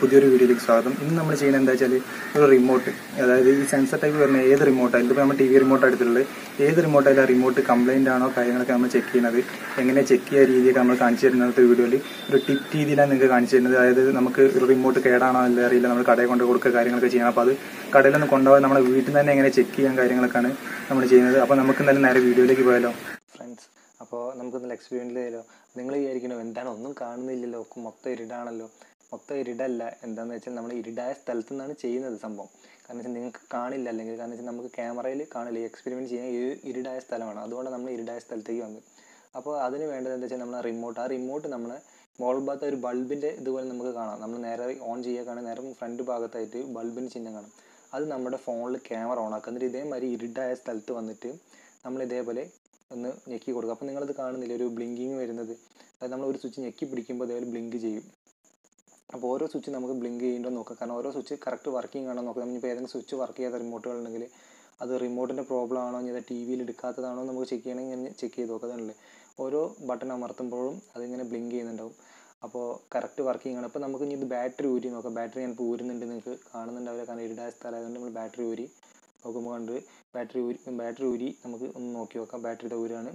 പുതിയൊരു വീഡിയോയിലേക്ക് സ്വാഗതം ഇന്ന് നമ്മൾ ചെയ്യുന്നത് എന്താ വെച്ചാൽ ഒരു റിമോട്ട് അതായത് ഈ സെൻസർ ടൈപ്പ് വരുന്ന ഏത് റിമോട്ടായാലും ഇതിപ്പോൾ നമ്മൾ ടി വി റിമോട്ട് എടുത്തിട്ടുള്ളത് ഏത് റിമോട്ടായാലും ആ റിമോട്ട് കംപ്ലൈൻ്റ് ആണോ കാര്യങ്ങളൊക്കെ നമ്മൾ ചെക്ക് ചെയ്യുന്നത് എങ്ങനെ ചെക്ക് ചെയ്യുക രീതിയൊക്കെ നമ്മൾ കാണിച്ചു തരുന്നത് വീഡിയോയിൽ ഒരു ടിപ്പ് രീതിയിലാണ് നിങ്ങൾക്ക് കാണിച്ചു തരുന്നത് അതായത് നമുക്ക് ഒരു റിമോട്ട് കേടാണോ അല്ല അറിയില്ല നമ്മൾ കടയിൽ കൊണ്ട് കൊടുക്കുക കാര്യങ്ങളൊക്കെ ചെയ്യണം അപ്പോൾ അത് കടയിലൊന്നും കൊണ്ടുപോകാൻ നമ്മുടെ വീട്ടിൽ നിന്ന് തന്നെ എങ്ങനെ ചെക്ക് ചെയ്യാൻ കാര്യങ്ങളൊക്കെയാണ് നമ്മൾ ചെയ്യുന്നത് അപ്പോൾ നമുക്ക് എന്തായാലും നേരെ വീഡിയോയിലേക്ക് പോയാലോ ഫ്രണ്ട്സ് അപ്പോൾ നമുക്കൊന്ന് എക്സ്പീരിയൻസ് ചെയ്യലോ നിങ്ങൾ വിചാരിക്കണോ എന്താണ് ഒന്നും കാണുന്നില്ലല്ലോ ഒക്കെ മൊത്തം ഇരുടാണല്ലോ മൊത്തം ഇരുടല്ല എന്താണെന്ന് വെച്ചാൽ നമ്മൾ ഇരുടായ സ്ഥലത്തു നിന്നാണ് ചെയ്യുന്നത് സംഭവം കാരണം വെച്ചാൽ നിങ്ങൾക്ക് കാണില്ല അല്ലെങ്കിൽ കാരണം വെച്ചാൽ നമുക്ക് ക്യാമറയിൽ കാണില്ല ഈ എക്സ്പെരിമെൻറ്റ് ചെയ്യാൻ ഈ ഇരുടായ സ്ഥലമാണ് അതുകൊണ്ട് നമ്മൾ ഇരുടായ സ്ഥലത്തേക്ക് വന്നത് അപ്പോൾ അതിന് വേണ്ടത് എന്താ വെച്ചാൽ നമ്മൾ റിമോട്ട് ആ റിമോട്ട് നമ്മൾ മോൾ ഭാഗത്ത് ഒരു ബൾബിൻ്റെ ഇതുപോലെ നമുക്ക് കാണാം നമ്മൾ നേരെ ഓൺ ചെയ്യുകയാണെങ്കിൽ നേരെ ഫ്രണ്ട് ഭാഗത്തായിട്ട് ബൾബിൻ്റെ ചിഹ്നം കാണാം അത് നമ്മുടെ ഫോണിൽ ക്യാമറ ഓൺ ആക്കുക എന്നിട്ട് ഇതേമാതിരി ഇരുടായ സ്ഥലത്ത് വന്നിട്ട് നമ്മൾ ഇതേപോലെ ഒന്ന് ഞെക്കി കൊടുക്കുക അപ്പോൾ നിങ്ങളത് കാണുന്നില്ല ഒരു ബ്ലിങ്കിങ് വരുന്നത് അതായത് നമ്മൾ ഒരു സ്വിച്ച് ഞെക്കി പിടിക്കുമ്പോൾ അതേപോലെ ബ്ലിങ്ക് ചെയ്യും അപ്പോൾ ഓരോ സ്വിച്ച് നമുക്ക് ബ്ലിങ്ക് ചെയ്യുന്നുണ്ടോ നോക്കുക കാരണം ഓരോ സ്വിച്ച് കറക്റ്റ് വർക്കിംഗ് ആണോ നോക്കുക നമ്മളിപ്പോൾ ഏതെങ്കിലും സ്വിച്ച് വർക്ക് ചെയ്യാത്ത റിമോട്ടുകളുണ്ടെങ്കിൽ അത് റിമോട്ടിൻ്റെ പ്രോബ്ലം ആണോ ഇനി അത് ടി വിയിൽ എടുക്കാത്തതാണോ നമുക്ക് ചെക്ക് ചെയ്യണമെങ്കിൽ ഇങ്ങനെ ചെക്ക് ചെയ്ത് നോക്കുന്നതല്ലേ ഓരോ ബട്ടൺ അമർത്തുമ്പോഴും അതിങ്ങനെ ബ്ലിങ്ക് ചെയ്യുന്നുണ്ടാവും അപ്പോൾ കറക്റ്റ് വർക്കിംഗ് ആണ് അപ്പോൾ നമുക്ക് ഇനി ഇത് ബാറ്ററി ഊരി നോക്കാം ബാറ്ററി ഞാനിപ്പോൾ ഊരുന്നുണ്ട് നിങ്ങൾക്ക് കാണുന്നുണ്ടാവില്ല കാരണം ഇരുടായ സ്ഥലമായതുകൊണ്ട് നമ്മൾ ബാറ്ററി ഊരി നോക്കുമ്പോൾ കണ്ട് ബാറ്ററി ഊരി ബാറ്ററി ഊരി നമുക്ക് ഒന്ന് നോക്കി നോക്കാം ബാറ്ററിയുടെ ഊരാണ്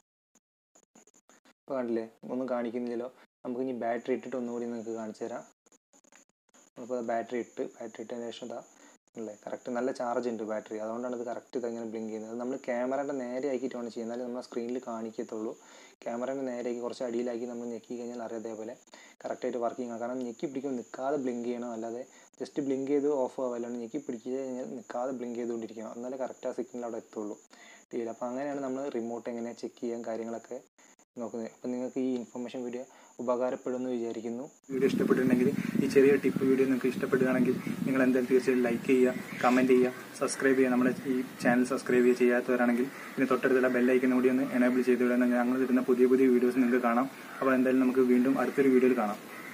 ഇപ്പോൾ കണ്ടില്ലേ ഒന്നും കാണിക്കുന്നില്ലല്ലോ നമുക്ക് ഇനി ബാറ്ററി ഇട്ടിട്ട് ഒന്നുകൂടി നിങ്ങൾക്ക് കാണിച്ചു തരാം അപ്പോൾ ബാറ്ററി ഇട്ട് ബാറ്ററി ഇട്ടതിന് ശേഷം ഇതാ അല്ലേ കറക്റ്റ് നല്ല ചാർജ് ഉണ്ട് ബാറ്ററി അതുകൊണ്ടാണ് ഇത് കറക്റ്റ് ഇതങ്ങനെ ബ്ലിങ്ക് ചെയ്യുന്നത് നമ്മൾ ക്യാമറയുടെ നേരെ ആക്കിയിട്ടാണ് ചെയ്യുന്നത് എന്നാലും നമ്മൾ സ്ക്രീനിൽ കാണിക്കത്തുള്ളൂ ക്യാമറയുടെ നേരേക്ക് കുറച്ച് അടിയിലാക്കി നമ്മൾ ഞെക്കി കഴിഞ്ഞാൽ അറിയാം അതേപോലെ കറക്റ്റായിട്ട് വർക്കിംഗ് ആണ് കാരണം ഞെക്കി പിടിക്കുമ്പോൾ നിൽക്കാതെ ബ്ലിങ്ക് ചെയ്യണം അല്ലാതെ ജസ്റ്റ് ബ്ലിങ്ക് ചെയ്ത് ഓഫ് ആവുക അല്ലാണ്ട് ഞെക്കി പിടിക്കുക കഴിഞ്ഞാൽ നിൽക്കാതെ ബ്ലിങ്ക് ചെയ്തുകൊണ്ടിരിക്കണം എന്നാലേ കറക്റ്റ് ആ സിഗ്നൽ അവിടെ എത്തുള്ളൂ ടി വിയിൽ അപ്പോൾ അങ്ങനെയാണ് നമ്മൾ റിമോട്ട് എങ്ങനെ ചെക്ക് ചെയ്യാൻ കാര്യങ്ങളൊക്കെ നോക്കുന്നത് അപ്പോൾ നിങ്ങൾക്ക് ഈ ഇൻഫർമേഷൻ വീഡിയോ ഉപകാരപ്പെടുമെന്ന് വിചാരിക്കുന്നു വീഡിയോ ഇഷ്ടപ്പെട്ടിട്ടുണ്ടെങ്കിൽ ഈ ചെറിയ ടിപ്പ് വീഡിയോ നിങ്ങൾക്ക് ഇഷ്ടപ്പെടുകയാണെങ്കിൽ നിങ്ങൾ എന്തായാലും തീർച്ചയായും ലൈക്ക് ചെയ്യുക കമൻറ്റ് ചെയ്യുക സബ്സ്ക്രൈബ് ചെയ്യുക നമ്മുടെ ഈ ചാനൽ സബ്സ്ക്രൈബ് ചെയ്യുക ചെയ്യാത്തവരാണെങ്കിൽ പിന്നെ തൊട്ടടുത്തുള്ള ബെല്ലൈക്കൻ കൂടി ഒന്ന് എനേബിൾ ചെയ്ത് വിടാൻ ഞങ്ങൾ തരുന്ന പുതിയ പുതിയ വീഡിയോസ് നിങ്ങൾക്ക് കാണാം അപ്പോൾ എന്തായാലും നമുക്ക് വീണ്ടും അടുത്തൊരു വീഡിയോയിൽ കാണാം